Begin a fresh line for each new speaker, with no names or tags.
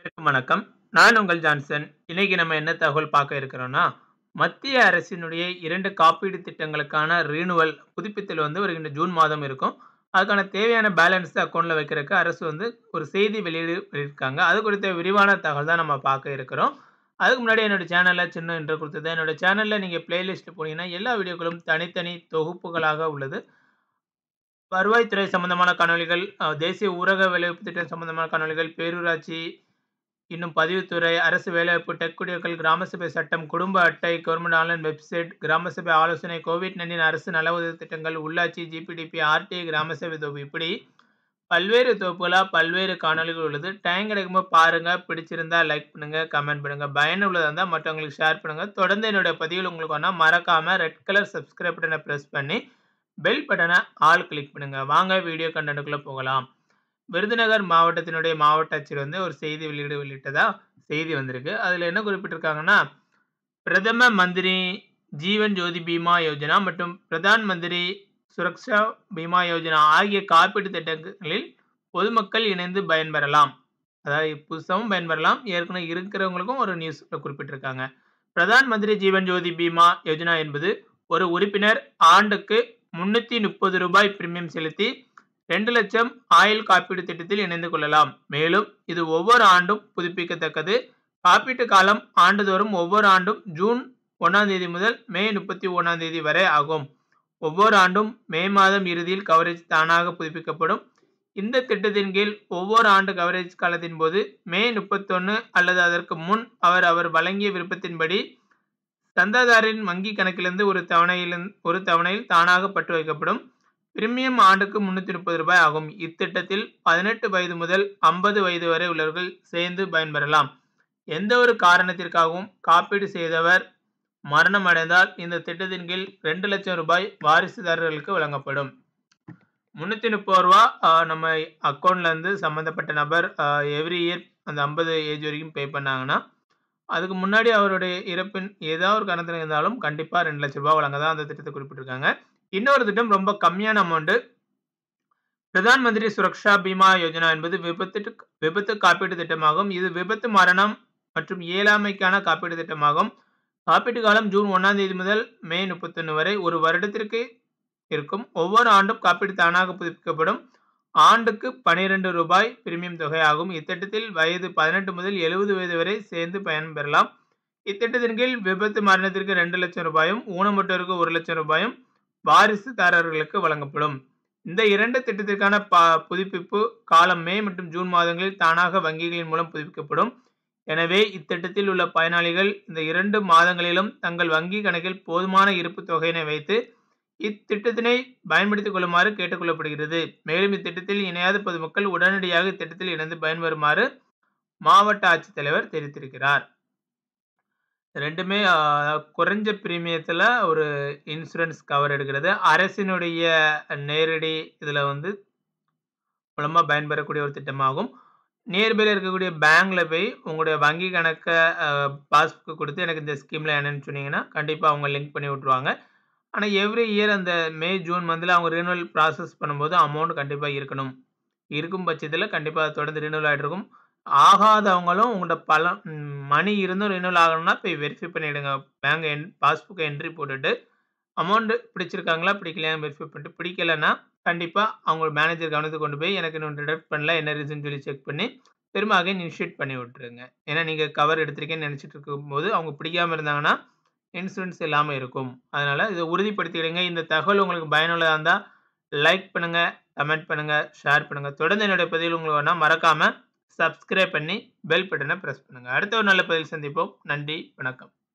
அனைவருக்கும் வணக்கம். நான் உங்கள் ஜான்சன். இன்னைக்கு நம்ம என்ன தகவல் பார்க்க இருக்கிறோம்னா, மத்திய அரசினுடைய 2 காப்பீடு திட்டங்களுக்கான ரினிவல் புதுப்பித்தல் வந்து வருகின்ற ஜூன் மாதம் இருக்கும். அதுக்கான தேவையான பேலன்ஸ் அக்கவுண்ட்ல வைக்கிறதுக்கு அரசு வந்து ஒரு செய்தி வெளியீடு பண்ணியிருக்காங்க. அது குறித்த விரிவான தகவல் தான் நம்ம பார்க்க இருக்கிறோம். அதுக்கு முன்னாடி என்னோட சேனல்ல சின்ன இன்ட்ரோ குடுத்துருந்தேன். என்னோட சேனல்ல நீங்க பிளேலிஸ்ட் போனீங்கன்னா, எல்லா வீடியோக்களும் தனித்தனி தொகுப்புகளாக உள்ளது. வருவாய்த்துறை சம்பந்தமான காணொளிகள், அ தேசிய ஊரக வேலைவாய்ப்பு திட்டம் சம்பந்தமான காணொளிகள், பேரூராட்சி, இன்னும் பதிவுத்துறை, அரசு வேலைவாய்ப்பு, டெக் குடியர்கள், கிராம சபை சட்டம், குடும்ப அட்டை, கவர்ன்மென்ட் ஆன்லைன் வெப்சைட், கிராம சபை ஆலோசனை, கோவிட்-19 அரசு நல உதவி திட்டங்கள், உள்ளாட்சி, ஜிபிடிபி, ஆர்டிஐ, கிராம சபை தொகுப்பு இப்படி பல்வேறு தொகுப்புகளா பல்வேறு காணொளிகள் உள்ளது. டைம் கிடைக்கும்போது பாருங்க. பிடிச்சிருந்தா லைக் பண்ணுங்க, கமெண்ட் பண்ணுங்க. பயனுள்ளதா இருந்தா மற்றவங்களுக்கு ஷேர் பண்ணுங்க. தொடர்ந்து என்னுடைய பதிவுகள் உங்களுக்கு வேணும்னா மறக்காம ரெட் கலர் சப்ஸ்கிரைப் பட்டன பிரஸ் பண்ணி, பெல் பட்டன ஆல் கிளிக் பண்ணுங்க. வாங்க வீடியோ கன்டென்ட்க்குள்ள போகலாம். விருதுநகர் மாவட்டத்தினுடைய மாவட்ட ஆட்சியர் வந்து ஒரு செய்தி வெளியீடு வெளியிட்டதா செய்தி வந்திருக்கு. அதுல என்ன குறிப்பிட்டிருக்காங்கன்னா, பிரதம மந்திரி ஜீவன் ஜோதி பீமா யோஜனா மற்றும் பிரதான் மந்திரி சுரக்ஷா பீமா யோஜனா ஆகிய காப்பீட்டு திட்டங்களில் பொதுமக்கள் இணைந்து பயன்பெறலாம். அதாவது புதுசாவும் பயன்பெறலாம். ஏற்கனவே இருக்கிறவங்களுக்கும் ஒரு நியூஸ்ல குறிப்பிட்டிருக்காங்க. பிரதான் மந்திரி ஜீவன் ஜோதி பீமா யோஜனா என்பது ஒரு உறுப்பினர் ஆண்டுக்கு ரூ. 330 பிரீமியம் செலுத்தி 2,00,000 ஆயுள் காப்பீடு திட்டத்தில் இணைந்து கொள்ளலாம். மேலும் இது ஒவ்வொரு ஆண்டும் புதுப்பிக்கத்தக்கது. காப்பீட்டு காலம் ஆண்டுதோறும் ஒவ்வொரு ஆண்டும் ஜூன் 1ஆம் தேதி முதல் மே 31ஆம் தேதி வரை ஆகும். ஒவ்வொரு ஆண்டும் மே மாதம் இறுதியில் கவரேஜ் தானாக புதுப்பிக்கப்படும். இந்த திட்டத்தின் கீழ் ஒவ்வொரு ஆண்டு கவரேஜ் காலத்தின் போது மே 31 அல்லது அதற்கு முன் அவர் அவர் வழங்கிய விருப்பத்தின்படி சந்தாதாரரின் வங்கிக் கணக்கிலிருந்து ஒரு தவணையில் ஒரு தவணையில் தானாக பற்று வைக்கப்படும். பிரீமியம் ஆண்டுக்கு ரூ. 330 ஆகும். இத்திட்டத்தில் 18 வயது முதல் 50 வயது வரை உள்ளவர்கள் சேர்ந்து பயன்பெறலாம். எந்தவொரு காரணத்திற்காகவும் காப்பீடு செய்தவர் மரணம் அடைந்தால் இந்த திட்டத்தின் கீழ் ரூ. 2,00,000 வாரிசுதாரர்களுக்கு வழங்கப்படும். ரூ. 330 அ நம்ம அக்கவுண்ட்ல இருந்து சம்பந்தப்பட்ட நபர் அ எவ்ரி இயர் அந்த 50 ஏஜ் வரைக்கும் பே பண்ணாங்கன்னா, அதுக்கு முன்னாடி அவருடைய இறப்பின் ஏதாவது ஒரு காரணத்துல இருந்தாலும் கண்டிப்பா ரூ. 2,00,000 வழங்கதான் அந்த திட்டத்த குறிப்பிட்டிருக்காங்க. இன்னொரு திட்டம் ரொம்ப கம்மியான அமௌண்ட். பிரதான் மந்திரி சுரக்ஷா பீமா யோஜனா என்பது விபத்து விபத்து காப்பீட்டு திட்டமாகும். இது விபத்து, மரணம் மற்றும் இயலாமைக்கான காப்பீடு திட்டமாகும். காப்பீட்டு காலம் ஜூன் 1ஆம் தேதி முதல் மே 31 வரை ஒரு வருடத்திற்கு இருக்கும். ஒவ்வொரு ஆண்டும் காப்பீடு தானாக புதுப்பிக்கப்படும். ஆண்டுக்கு ரூ. 12 பிரீமியம் தொகை ஆகும். இத்திட்டத்தில் வயது 18 முதல் 70 வயது வரை சேர்ந்து பயன்பெறலாம். இத்திட்டத்தின் கீழ் விபத்து மரணத்திற்கு ரூ. 2,00,000 ஊனமுற்றோருக்கு ரூ. 1,00,000 வாரிசுதாரர்களுக்கு வழங்கப்படும். இந்த 2 திட்டத்திற்கான ப புதுப்பிப்பு காலம் மே மற்றும் ஜூன் மாதங்களில் தானாக வங்கிகளின் மூலம் புதுப்பிக்கப்படும். எனவே இத்திட்டத்தில் உள்ள பயனாளிகள் இந்த 2 மாதங்களிலும் தங்கள் வங்கி கணக்கில் போதுமான இருப்பு தொகையினை வைத்து இத்திட்டத்தினை பயன்படுத்திக் கொள்ளுமாறு கேட்டுக் கொள்ளப்படுகிறது. மேலும் இத்திட்டத்தில் இணையாத பொதுமக்கள் உடனடியாக இத்திட்டத்தில் இணைந்து பயன்பெறுமாறு மாவட்ட ஆட்சித்தலைவர் தெரிவித்திருக்கிறார். 2மே அ குறைஞ்ச பிரீமியத்துல ஒரு இன்சூரன்ஸ் கவர் எடுக்கிறது. அரசினுடைய நேரடி இதுல வந்து மூலமா பயன்பெறக்கூடிய ஒரு திட்டமாகும். நியர்பைல இருக்கக்கூடிய பேங்க்ல போய் உங்களுடைய வங்கி கணக்க அ பாஸ்புக் குடுத்து எனக்கு இந்த ஸ்கீம்ல இணைன்னு சொன்னீங்கன்னா, கண்டிப்பா அவங்க லிங்க் பண்ணி விட்டுருவாங்க. ஆனா எவ்ரி இயர் அந்த மே, ஜூன் மந்த்ல அவங்க ரினிவல் ப்ராசஸ் பண்ணும்போது அமௌண்ட் கண்டிப்பா இருக்கணும். இருக்கும் பட்சத்துல கண்டிப்பா தொடர்ந்து ரினிவல் ஆயிட்டு இருக்கும். ஆகாதவங்களும் உங்கள்ட்ட பணம் ம் மணி இருந்தும் ரினிவல் ஆகணும்னா போய் வெரிஃபை பண்ணிடுங்க. பேங்க் என் பாஸ்புக் என்ட்ரி போட்டுட்டு அமௌண்ட் பிடிச்சிருக்காங்களா, பிடிக்கலையான்னு வெரிஃபை பண்ணிட்டு பிடிக்கலன்னா, கண்டிப்பா அவங்க மேனேஜர் கவனத்துக்கு கொண்டு போய் எனக்கு இன்னும் டிடக்ட் பண்ணல. என்ன ரீசன் சொல்லி செக் பண்ணி திரும்ப அகைன் இனிஷியேட் பண்ணி விட்டுருங்க. ஏன்னா நீங்க கவர் எடுத்திருக்கேன்னு நினைச்சிட்டு இருக்கும்போது அவங்க பிடிக்காம இருந்தாங்கன்னா, இன்சூரன்ஸ் இல்லாம இருக்கும். அதனால இத உறுதிப்படுத்திக்கிடுங்க. இந்த தகவல் உங்களுக்கு பயனுள்ளதா இருந்தா லைக் பண்ணுங்க, கமெண்ட் பண்ணுங்க, ஷேர் பண்ணுங்க. தொடர்ந்து என்னுடைய பதிவுகள் உங்களுக்கு வேணும்னா மறக்காம சப்ஸ்கிரைப் பண்ணி பெல் பட்டன பிரஸ் பண்ணுங்க. அடுத்த ஒரு நல்ல பதிவில் சந்திப்போம். நன்றி, வணக்கம்.